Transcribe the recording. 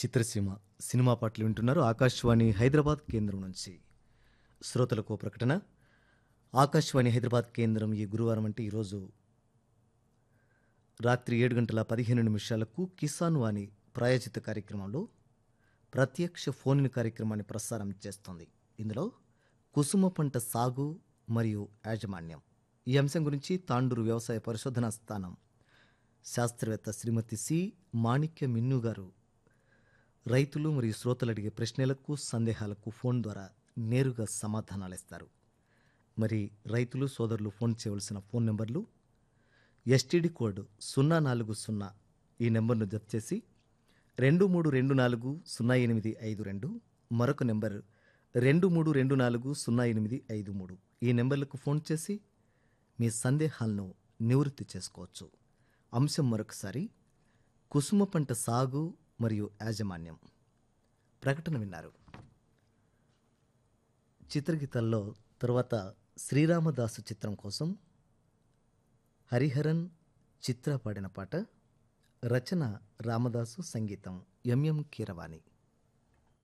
చిత్రసీమ cinema పాటలు వింటున్నారు ఆకాశవాణి హైదరాబాద్ కేంద్రం నుంచి శ్రోతలకు ఓ ప్రకటన ఆకాశవాణి హైదరాబాద్ కేంద్రం ఈ గురువారం అంటే ఈరోజు రాత్రి ఏడు గంటల పదిహేను నిమిషాలకు కిసాన్ వాణి ప్రాయోజిత కార్యక్రమంలో ప్రత్యక్ష ఫోన్ కార్యక్రమాన్ని ప్రసారం చేస్తోంది ఇందులో కుసుమ పంట సాగు మరియు యాజమాన్యం ఈ అంశం గురించి తాండూరు వ్యవసాయ పరిశోధనా స్థానం శాస్త్రవేత్త శ్రీమతి సి మాణిక్య మిన్ను గారు రైతులు మరియు శ్రోతలు అడిగే ప్రశ్నలకు సందేహాలకు ఫోన్ ద్వారా నేరుగా సమాధానాలు ఇస్తారు మరి రైతులు సోదరులు ఫోన్ చేయవలసిన ఫోన్ నెంబర్లు ఎస్టీడీ కోడ్ సున్నా నాలుగు సున్నా ఈ నెంబర్ను జప్ చేసి రెండు మూడు రెండు నాలుగు సున్నా ఎనిమిది ఐదు రెండు మరొక నెంబర్ రెండు మూడు రెండు నాలుగు సున్నా ఎనిమిది ఐదు మూడు ఈ నెంబర్లకు ఫోన్ చేసి మీ సందేహాలను నివృత్తి చేసుకోవచ్చు అంశం మరొకసారి కుసుమ పంట సాగు మరియు యాజమాన్యం ప్రకటన విన్నారు చిత్రగీతాల్లో తరువాత శ్రీరామదాసు చిత్రం కోసం హరిహరన్ చిత్ర పాడిన పాట రచన రామదాసు సంగీతం ఎంఎం కీరవాణి